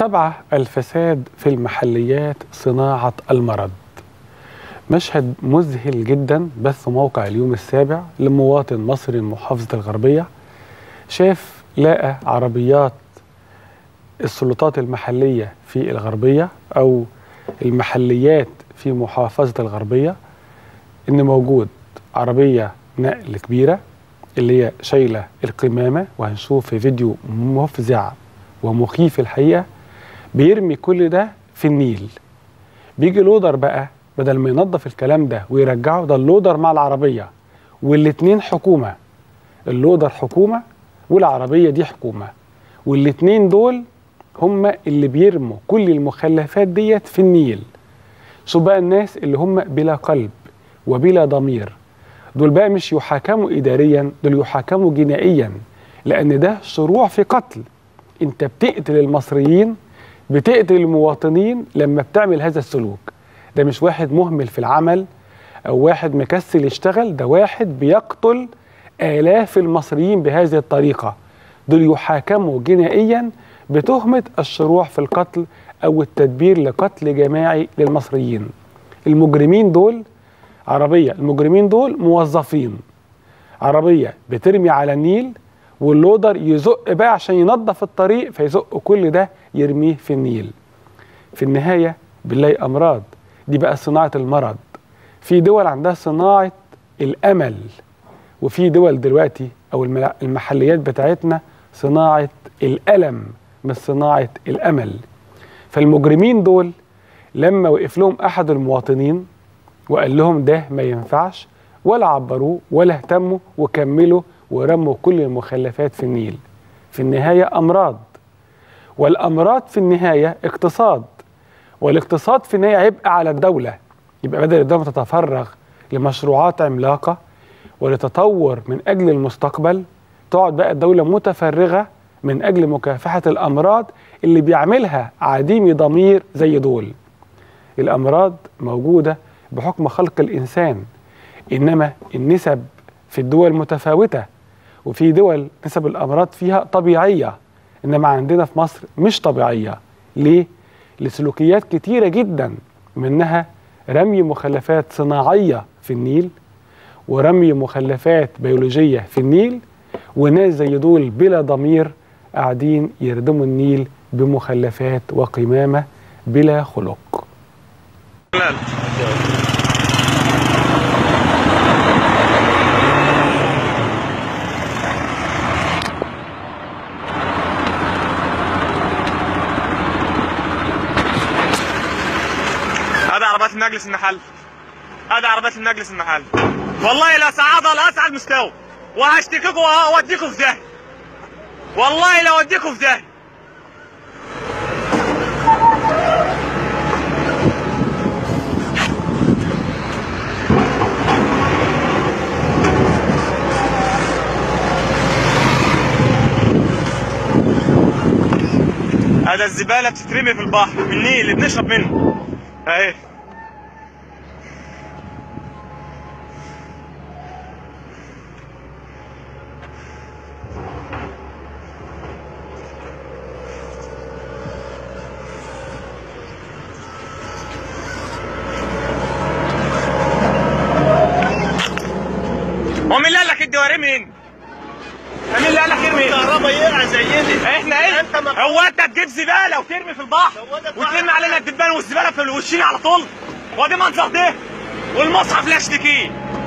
سبعة الفساد في المحليات صناعة المرض مشهد مذهل جدا بث موقع اليوم السابع لمواطن مصري من محافظة الغربية شاف لقى عربيات السلطات المحلية في الغربية أو المحليات في محافظة الغربية إن موجود عربية نقل كبيرة اللي هي شايلة القمامة وهنشوف في فيديو مفزع ومخيف الحقيقة بيرمي كل ده في النيل بيجي لودر بقى بدل ما ينظف الكلام ده ويرجعه ده اللودر مع العربية والاتنين حكومة اللودر حكومة والعربية دي حكومة والاتنين دول هم اللي بيرموا كل المخلفات ديت في النيل شو بقى الناس اللي هم بلا قلب وبلا ضمير دول بقى مش يحاكموا إداريا دول يحاكموا جنائيا لأن ده شروع في قتل أنت بتقتل المصريين بتقتل المواطنين لما بتعمل هذا السلوك ده مش واحد مهمل في العمل أو واحد مكسل يشتغل ده واحد بيقتل آلاف المصريين بهذه الطريقة دول يحاكموا جنائيا بتهمة الشروع في القتل أو التدبير لقتل جماعي للمصريين المجرمين دول عربية المجرمين دول موظفين عربية بترمي على النيل واللودر يزق بقى عشان ينظف الطريق فيزق كل ده يرميه في النيل في النهاية بنلاقي أمراض دي بقى صناعة المرض في دول عندها صناعة الأمل وفي دول دلوقتي أو المحليات بتاعتنا صناعة الألم مش صناعة الأمل فالمجرمين دول لما وقف لهم أحد المواطنين وقال لهم ده ما ينفعش ولا عبروه ولا اهتموا وكملوا ورموا كل المخلفات في النيل في النهاية أمراض والأمراض في النهاية اقتصاد والاقتصاد في النهاية عبء على الدولة يبقى بدل الدولة تتفرغ لمشروعات عملاقة ولتطور من أجل المستقبل تقعد بقى الدولة متفرغة من أجل مكافحة الأمراض اللي بيعملها عديم ضمير زي دول الأمراض موجودة بحكم خلق الإنسان إنما النسب في الدول متفاوتة وفي دول نسب الأمراض فيها طبيعية إنما عندنا في مصر مش طبيعية ليه؟ لسلوكيات كتيرة جدا منها رمي مخلفات صناعية في النيل ورمي مخلفات بيولوجية في النيل وناس زي دول بلا ضمير قاعدين يردموا النيل بمخلفات وقمامة بلا خلق هذا عربات النجلس المحل هذا عربات النجلس المحل والله لا صعادة لأسعد مستوى وهشتكيكم واوديكم في داهية والله لو اوديكم في داهية هذا الزبالة بتترمي في البحر في النيل اللي بنشرب منه اهي هو مين اللي قال لك الدواري مين؟ مين اللي قال لك ارمي؟ الكهرباء يقع زينا احنا ايه؟ أنت ما- هو انت تجيب زباله وترمي في البحر هو ده وترمي فعلا. علينا الدبان والزباله في وشنا على طول؟ هو ده منظر ده؟ والمصحف لا اشتكيه